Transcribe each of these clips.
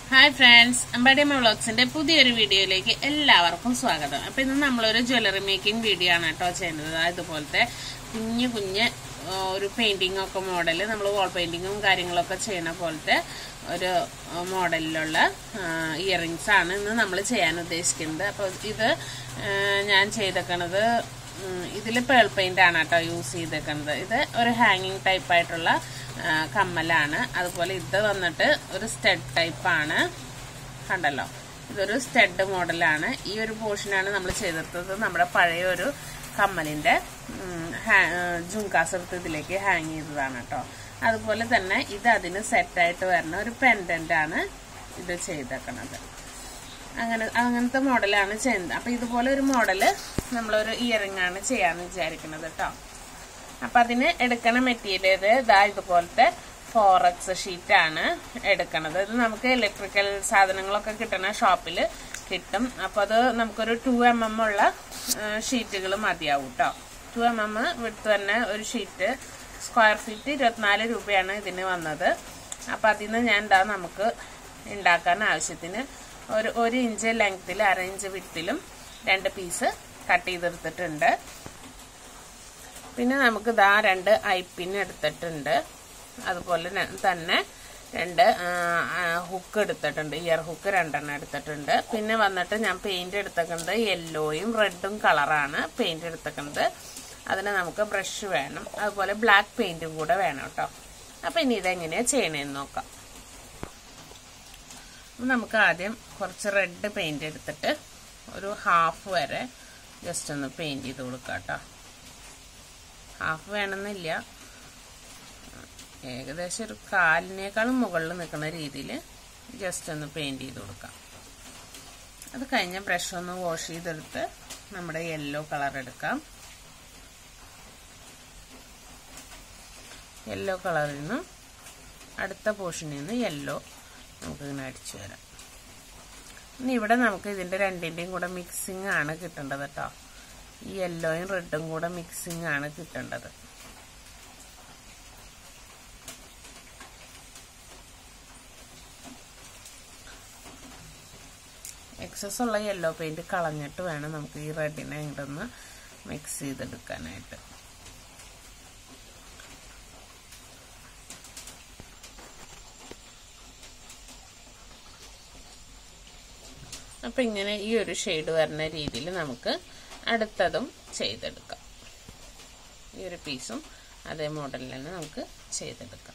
hi friends അമ്പാടിയമ്മ വ്ളോഗ്സിന്റെ പുതിയൊരു വീഡിയോയിലേക്ക് എല്ലാവർക്കും സ്വാഗതം അപ്പൊ ഇന്ന് നമ്മളൊരു ജ്വല്ലറി മേക്കിംഗ് വീഡിയോ ആണ് കേട്ടോ ചെയ്യുന്നത് ഇതുപോലത്തെ കുഞ്ഞു കുഞ്ഞ് ആ, ഒരു പെയിന്റിംഗ് ഒക്കെ മോഡൽ നമ്മൾ വാൾ പെയിന്റിങ്ങും കാര്യങ്ങളൊക്കെ ചെയ്യുന്ന പോലത്തെ ഒരു മോഡലിലുള്ള ഇയറിങ്സ് ആണ് ഇന്ന് നമ്മൾ ചെയ്യാൻ ഉദ്ദേശിക്കുന്നത് അപ്പോൾ ഇത് ആ, ഞാൻ ചെയ്തേക്കണത് ഇതിൽ പേൾ പെയിന്റ് ആണ് കേട്ടോ യൂസ് ചെയ്തേക്കുന്നത് ഇത് ഒരു ഹാങ്ങിങ് ടൈപ്പ് ആയിട്ടുള്ള ആ, കമ്മലാണ് അതുപോലെ ഇത് വന്നിട്ട് ഒരു സ്റ്റഡ് ടൈപ്പ് ആണ് കണ്ടല്ലോ ഇതൊരു സ്റ്റഡ് മോഡലാണ് ഈ ഒരു പോർഷനാണ് നമ്മൾ ചെയ്തെടുത്തത് നമ്മുടെ പഴയ ഒരു കമ്മലിന്റെ ജുങ്കാസ് എടുത്ത് ഇതിലേക്ക് ഹാങ് ചെയ്തതാണ് കേട്ടോ അതുപോലെ തന്നെ ഇത് അതിന് സെറ്റായിട്ട് വരുന്ന ഒരു പെൻഡന്റ് ആണ് ഇത് ചെയ്തേക്കണത് അങ്ങനെ അങ്ങനത്തെ മോഡലാണ് ചെയ്യുന്നത് അപ്പൊ ഇതുപോലെ ഒരു മോഡല് നമ്മളൊരു ഇയറിംഗ് ആണ് ചെയ്യാന്ന് വിചാരിക്കുന്നത് കേട്ടോ അപ്പൊ അതിന് എടുക്കണ മെറ്റീരിയൽ ഇതാ ഇതുപോലത്തെ ഫോറക്സ് ഷീറ്റ് ആണ് എടുക്കണത് ഇത് നമുക്ക് ഇലക്ട്രിക്കൽ സാധനങ്ങളൊക്കെ കിട്ടുന്ന ഷോപ്പിൽ കിട്ടും അപ്പൊ അത് നമുക്കൊരു ടു എം എം ഉള്ള ഷീറ്റുകൾ മതിയാവും കേട്ടോ ടു എം എം വിടുത്ത് തന്നെ ഒരു ഷീറ്റ് സ്ക്വയർ ഫീറ്റ് ഇരുപത്തിനാല് രൂപയാണ് ഇതിന് വന്നത് അപ്പൊ അതിൽ നിന്ന് ഞാൻ എന്താ നമുക്ക് ഉണ്ടാക്കാൻ ആവശ്യത്തിന് ഒരു ഒരു ഇഞ്ച് ലെങ്ത്തിൽ അര ഇഞ്ച് വിട്ടിലും രണ്ട് പീസ് കട്ട് ചെയ്തെടുത്തിട്ടുണ്ട് പിന്നെ നമുക്ക് ഇതാ രണ്ട് ഐപ്പിൻ എടുത്തിട്ടുണ്ട് അതുപോലെ ന- തന്നെ രണ്ട് ഹുക്ക് എടുത്തിട്ടുണ്ട് ഇയർ ഹുക്ക് രണ്ടെണ്ണം എടുത്തിട്ടുണ്ട് പിന്നെ വന്നിട്ട് ഞാൻ പെയിന്റ് എടുത്തേക്കുന്നത് യെല്ലോയും റെഡും കളറാണ് പെയിന്റ് എടുത്തേക്കുന്നത് അതിന് നമുക്ക് ബ്രഷ് വേണം അതുപോലെ ബ്ലാക്ക് പെയിന്റും കൂടെ വേണം കേട്ടോ അപ്പൊ ഇനി ഇതെങ്ങനെയാ ചെയ്യണേന്ന് നോക്കാം അപ്പൊ നമുക്ക് ആദ്യം കുറച്ച് റെഡ് പെയിന്റ് എടുത്തിട്ട് ഒരു ഹാഫ് വരെ ജസ്റ്റ് ഒന്ന് പെയിന്റ് ചെയ്ത് കൊടുക്കാം കേട്ടോ ഹാഫ് വേണമെന്നില്ല ഏകദേശം ഒരു കാലിനേക്കാളും മുകളിൽ നിൽക്കുന്ന രീതിയിൽ ജസ്റ്റ് ഒന്ന് പെയിന്റ് ചെയ്ത് കൊടുക്കാം അത് കഴിഞ്ഞ ബ്രഷ് ഒന്ന് വാഷ് ചെയ്തെടുത്ത് നമ്മുടെ യെല്ലോ കളർ എടുക്കാം യെല്ലോ കളറിൽ നിന്ന് അടുത്ത പോർഷനിൽ നിന്ന് യെല്ലോ നമുക്ക് ഇങ്ങനെ അടിച്ചു വരാം ഇനി ഇവിടെ നമുക്ക് ഇതിന്റെ രണ്ടിന്റെയും കൂടെ മിക്സിംഗ് ആണ് കിട്ടേണ്ടത് കേട്ടോ ഈ യെല്ലോയും റെഡും കൂടെ മിക്സിംഗ് ആണ് കിട്ടേണ്ടത് എക്സസ് ഉള്ള യെല്ലോ പെയിന്റ് കളഞ്ഞിട്ട് വേണം നമുക്ക് ഈ റെഡിനെ ഇങ്ങോട്ടൊന്ന് മിക്സ് ചെയ്തെടുക്കാനായിട്ട് അപ്പൊ ഇങ്ങനെ ഈ ഒരു ഷെയ്ഡ് വരുന്ന രീതിയിൽ നമുക്ക് അടുത്തതും ചെയ്തെടുക്കാം ഈ ഒരു പീസും അതേ മോഡലിൽ തന്നെ നമുക്ക് ചെയ്തെടുക്കാം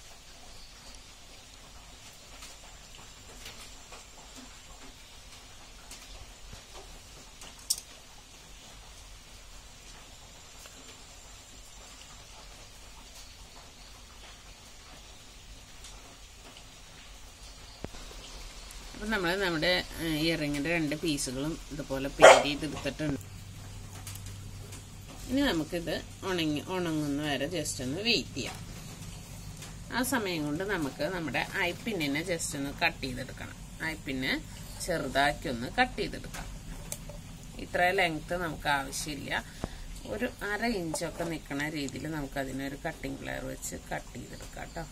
അപ്പം നമ്മൾ നമ്മുടെ ഇയറിങ്ങിൻ്റെ രണ്ട് പീസുകളും ഇതുപോലെ പെയിന്റ് ചെയ്തെടുത്തിട്ടുണ്ട് ഇനി നമുക്കിത് ഉണങ്ങി ഉണങ്ങുന്ന വരെ ജസ്റ്റ് ഒന്ന് വെയിറ്റ് ചെയ്യാം ആ സമയം കൊണ്ട് നമുക്ക് നമ്മുടെ ഐപ്പിന്നെ ജസ്റ്റ് ഒന്ന് കട്ട് ചെയ്തെടുക്കണം ഐപ്പിന്നെ ചെറുതാക്കി ഒന്ന് കട്ട് ചെയ്തെടുക്കാം ഇത്ര ലെങ്ത് നമുക്ക് ആവശ്യമില്ല ഒരു അര ഇഞ്ചൊക്കെ നിൽക്കുന്ന രീതിയിൽ നമുക്ക് അതിനൊരു കട്ടിംഗ് പ്ലെയർ വെച്ച് കട്ട് ചെയ്തെടുക്കാം കേട്ടോ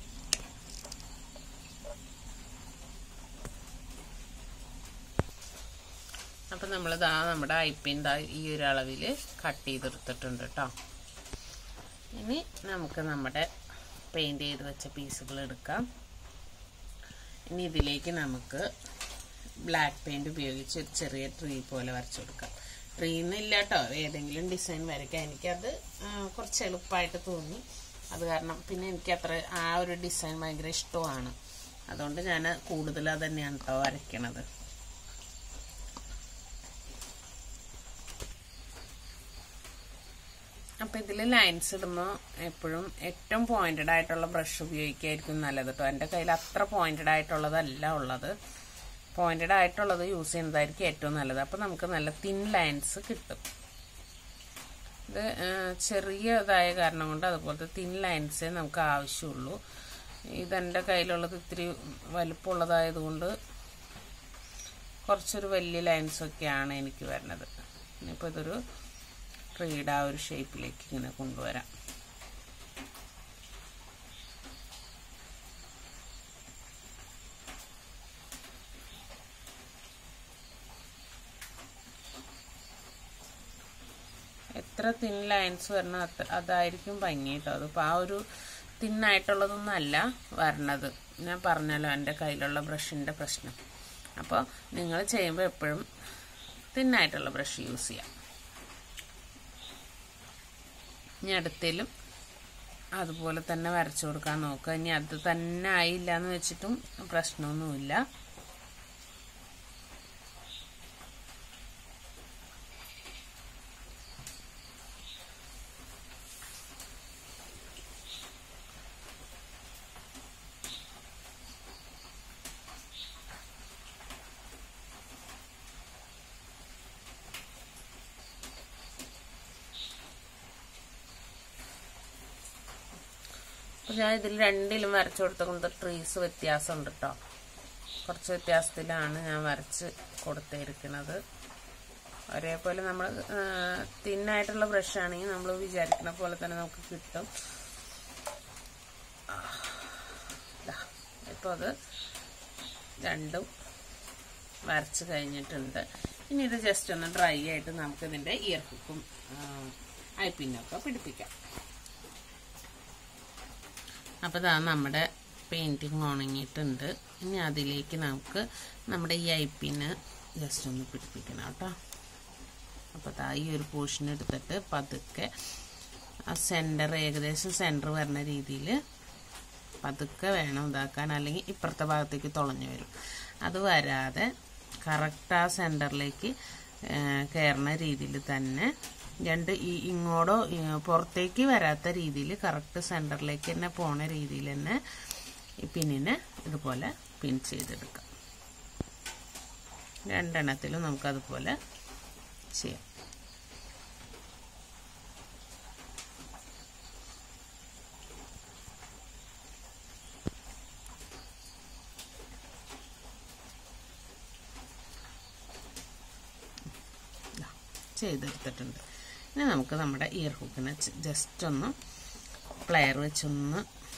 അപ്പം നമ്മളിതാ നമ്മുടെ ഐപ്പിൻ ദാ ഈ ഒരു അളവിൽ കട്ട് ചെയ്തെടുത്തിട്ടുണ്ട് കേട്ടോ ഇനി നമുക്ക് നമ്മുടെ പെയിന്റ് ചെയ്ത് വെച്ച പീസുകൾ എടുക്കാം ഇനി ഇതിലേക്ക് നമുക്ക് ബ്ലാക്ക് പെയിന്റ് ഉപയോഗിച്ച് ഒരു ചെറിയ ട്രീ പോലെ വരച്ചു കൊടുക്കാം ട്രീന്നില്ല കേട്ടോ ഏതെങ്കിലും ഡിസൈൻ വരയ്ക്കാം എനിക്കത് ആ, കുറച്ച് എളുപ്പമായിട്ട് തോന്നി അത് കാരണം പിന്നെ എനിക്ക് അത്ര ആ ഒരു ഡിസൈൻ ഭയങ്കര ഇഷ്ടമാണ് അതുകൊണ്ട് ഞാൻ കൂടുതൽ അത് തന്നെയാണ് കേട്ടോ വരയ്ക്കണത് അപ്പൊ ഇതിൽ ലൈൻസ് ഇടുമ്പോൾ എപ്പോഴും ഏറ്റവും പോയിന്റഡ് ആയിട്ടുള്ള ബ്രഷ് ഉപയോഗിക്കായിരിക്കും നല്ലത് കേട്ടോ എൻ്റെ കയ്യിൽ അത്ര പോയിന്റഡ് ആയിട്ടുള്ളതല്ല ഉള്ളത് പോയിന്റഡ് ആയിട്ടുള്ളത് യൂസ് ചെയ്യുന്നതായിരിക്കും ഏറ്റവും നല്ലത് അപ്പൊ നമുക്ക് നല്ല തിൻ ലൈൻസ് കിട്ടും ഇത് ആ, ചെറിയ ഇതായ കാരണം കൊണ്ട് അതുപോലത്തെ തിൻ ലൈൻസേ നമുക്ക് ആവശ്യമുള്ളൂ ഇതെൻ്റെ കയ്യിലുള്ളത് ഇത്തിരി വലുപ്പമുള്ളതായതുകൊണ്ട് കുറച്ചൊരു വലിയ ലൈൻസ് ഒക്കെയാണ് എനിക്ക് വരുന്നത് ഇനിയിപ്പോൾ ഇതൊരു ട്രീഡ് ആ ഒരു ഷേപ്പിലേക്ക് ഇങ്ങനെ കൊണ്ടുവരാം എത്ര തിൻ ലൈൻസ് വരണം അത്ര അതായിരിക്കും ഭംഗി കേട്ടോ അതിപ്പോൾ ആ ഒരു തിന്നായിട്ടുള്ളതൊന്നും അല്ല വരണത് ഞാൻ പറഞ്ഞല്ലോ എൻ്റെ കയ്യിലുള്ള ബ്രഷിൻ്റെ പ്രശ്നം അപ്പോൾ നിങ്ങൾ ചെയ്യുമ്പോൾ എപ്പോഴും തിന്നായിട്ടുള്ള ബ്രഷ് യൂസ് ചെയ്യാം ഇനി അടുത്തേലും അതുപോലെ തന്നെ വരച്ചു കൊടുക്കാൻ നോക്കുക ഇനി അത് തന്നെ ആയില്ല എന്ന് വെച്ചിട്ടും പ്രശ്നമൊന്നുമില്ല അപ്പോൾ ഞാൻ ഇതിൽ രണ്ടിലും വരച്ചു കൊടുത്തുകൊണ്ട് ട്രീസ് വ്യത്യാസമുണ്ട് കേട്ടോ കുറച്ച് വ്യത്യാസത്തിലാണ് ഞാൻ വരച്ച് കൊടുത്തിരിക്കുന്നത് ഒരേപോലെ നമ്മൾ തിന്നായിട്ടുള്ള ബ്രഷ് ആണെങ്കിൽ നമ്മൾ വിചാരിക്കുന്ന പോലെ തന്നെ നമുക്ക് കിട്ടും ഇപ്പോൾ അത് രണ്ടും വരച്ച് കഴിഞ്ഞിട്ടുണ്ട് ഇനി ഇത് ജസ്റ്റ് ഒന്ന് ഡ്രൈ ആയിട്ട് നമുക്കിതിൻ്റെ ഇയർ ഹുക്കും ഐപ്പിന്നൊക്കെ പിടിപ്പിക്കാം അപ്പോൾ ഇതാ നമ്മുടെ പെയിൻറ്റിങ് ഉണങ്ങിയിട്ടുണ്ട് ഇനി അതിലേക്ക് നമുക്ക് നമ്മുടെ ഈ ഐപ്പിന് ജസ്റ്റ് ഒന്ന് പിടിപ്പിക്കണം കേട്ടോ അപ്പോൾ ദാ ഈ ഒരു പോർഷൻ എടുത്തിട്ട് പതുക്കെ ആ സെൻറ്റർ ഏകദേശം സെൻറ്റർ വരുന്ന രീതിയിൽ പതുക്കെ വേണം ഇതാക്കാൻ അല്ലെങ്കിൽ ഇപ്പുറത്തെ ഭാഗത്തേക്ക് തുളഞ്ഞു വരും അത് വരാതെ കറക്റ്റ് ആ സെൻറ്ററിലേക്ക് കയറുന്ന രീതിയിൽ തന്നെ രണ്ട് ഈ ഇങ്ങോട്ടോ പുറത്തേക്ക് വരാത്ത രീതിയിൽ കറക്റ്റ് സെൻറ്ററിലേക്ക് തന്നെ പോണ രീതിയിൽ തന്നെ ഈ പിന്നിനെ ഇതുപോലെ പിൻ ചെയ്തെടുക്കാം രണ്ടെണ്ണത്തിലും നമുക്കതുപോലെ ചെയ്യാം ചെയ്തെടുത്തിട്ടുണ്ട് ഇനി നമുക്ക് നമ്മുടെ ഇയർ ഹുക്കിനെ ജസ്റ്റ് ഒന്ന് പ്ലെയർ വെച്ചൊന്ന്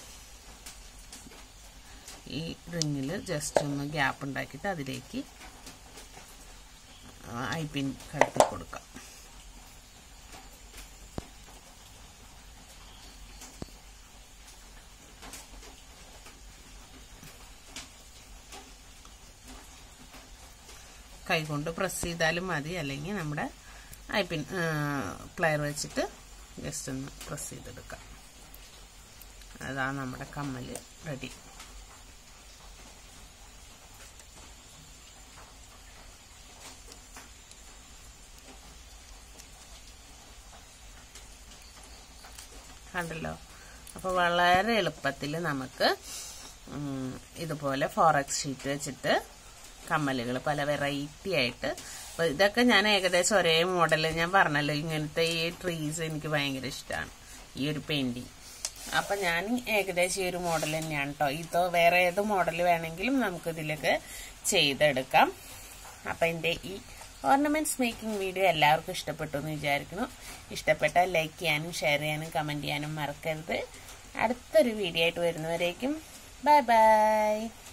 ഈ റിങ്ങിൽ ജസ്റ്റ് ഒന്ന് ഗ്യാപ്പ് ഉണ്ടാക്കിയിട്ട് അതിലേക്ക് ഐ പിൻ കടത്തി കൊടുക്കാം കൈകൊണ്ട് പ്രസ് ചെയ്താലും മതി അല്ലെങ്കിൽ നമ്മുടെ ഐ പിൻ പ്ലെയർ വെച്ചിട്ട് ജസ്റ്റ് ഒന്ന് പ്രസ് ചെയ്തെടുക്കാം അതാ നമ്മുടെ കമ്മൽ റെഡി കണ്ടല്ലോ അപ്പോൾ വളരെ എളുപ്പത്തിൽ നമുക്ക് ഇതുപോലെ ഫോറക്സ് ഷീറ്റ് വെച്ചിട്ട് കമ്മലുകൾ പല വെറൈറ്റി ആയിട്ട് അപ്പോൾ ഇതൊക്കെ ഞാൻ ഏകദേശം ഒരേ മോഡൽ ഞാൻ പറഞ്ഞല്ലോ ഇങ്ങനത്തെ ഈ ട്രീസ് എനിക്ക് ഭയങ്കര ഇഷ്ടമാണ് ഈ ഒരു പെയിൻറ്റിങ് അപ്പം ഞാൻ ഏകദേശം ഈ ഒരു മോഡൽ തന്നെയാണ് കേട്ടോ ഇതോ വേറെ ഏത് മോഡൽ വേണമെങ്കിലും നമുക്ക് ഇതിലൊക്കെ ചെയ്തെടുക്കാം അപ്പം എൻ്റെ ഈ ഓർണമെന്റ്സ് മേക്കിംഗ് വീഡിയോ എല്ലാവർക്കും ഇഷ്ടപ്പെട്ടു എന്ന് വിചാരിക്കുന്നു ഇഷ്ടപ്പെട്ടാൽ ലൈക്ക് ചെയ്യാനും ഷെയർ ചെയ്യാനും കമൻറ്റ് ചെയ്യാനും മറക്കരുത് അടുത്തൊരു വീഡിയോ ആയിട്ട് വരുന്നവരേക്കും ബൈ ബൈ